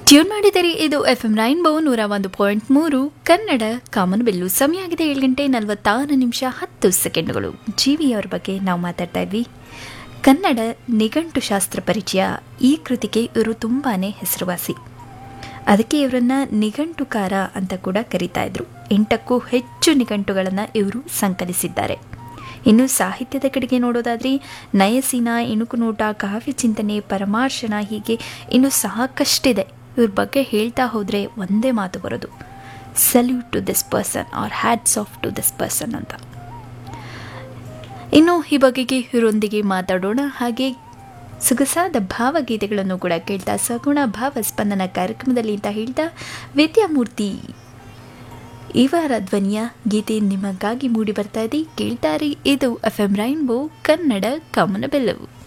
tune ಮಾಡಿದರೆ ಇದು F M rainbow ನೂರ ಒಂದು ಪಾಯಿಂಟ್ ಮೂರು ಕನ್ನಡ ಕಾಮನಬಿಲ್ಲು ಸಮಯ ಆಗಿದೆ ಏಳು ಗಂಟೆ ನಲವತ್ತಾರು ನಿಮಿಷ ಹತ್ತು ಸೆಕೆಂಡ್ಗಳು ಜೀವಿಯವರ ಬಗ್ಗೆ ನಾವು ಮಾತಾಡ್ತಾ ಇದ್ವಿ ಕನ್ನಡ ನಿಘಂಟು ಶಾಸ್ತ್ರ ಪರಿಚಯ ಈ ಕೃತಿಗೆ ಇವರು ತುಂಬಾ ಹೆಸರುವಾಸಿ ಅದಕ್ಕೆ ಇವರನ್ನ ನಿಘಂಟುಕಾರ ಅಂತ ಕೂಡ ಕರೀತಾ ಇದ್ರು ಎಂಟಕ್ಕೂ ಹೆಚ್ಚು ನಿಘಂಟುಗಳನ್ನು ಇವರು ಸಂಕಲಿಸಿದ್ದಾರೆ ಇನ್ನು ಸಾಹಿತ್ಯದ ಕಡೆಗೆ ನೋಡೋದಾದ್ರೆ ನಯಸಿನ ಇಣುಕು ನೋಟ ಕಾವ್ಯ ಚಿಂತನೆ ಪರಮಾರ್ಶನ ಹೀಗೆ ಇನ್ನು ಸಾಕಷ್ಟಿದೆ ಇವ್ರ ಬಗ್ಗೆ ಹೇಳ್ತಾ ಹೋದರೆ ಒಂದೇ ಮಾತು ಬರೋದು salute to this person or hats off to this person ಅಂತ ಇನ್ನು ಈ ಬಗೆಗೆ ಇವರೊಂದಿಗೆ ಮಾತಾಡೋಣ ಹಾಗೆ ಸೊಗಸಾದ ಭಾವಗೀತೆಗಳನ್ನು ಕೂಡ ಕೇಳ್ತಾ ಸಗುಣ ಭಾವ ಸ್ಪಂದನ ಕಾರ್ಯಕ್ರಮದಲ್ಲಿ ಅಂತ ಹೇಳ್ತಾ ವಿದ್ಯಾಮೂರ್ತಿ ಇವರ ಧ್ವನಿಯ ಗೀತೆ ನಿಮಗಾಗಿ ಮೂಡಿ ಬರ್ತಾ ಇದೆ ಕೇಳ್ತಾರೆ ಇದು ಎಫ್ ಎಂ ರೈನ್ಬೋ ಕನ್ನಡ ಕಮನ ಬೆಲ್ಲವು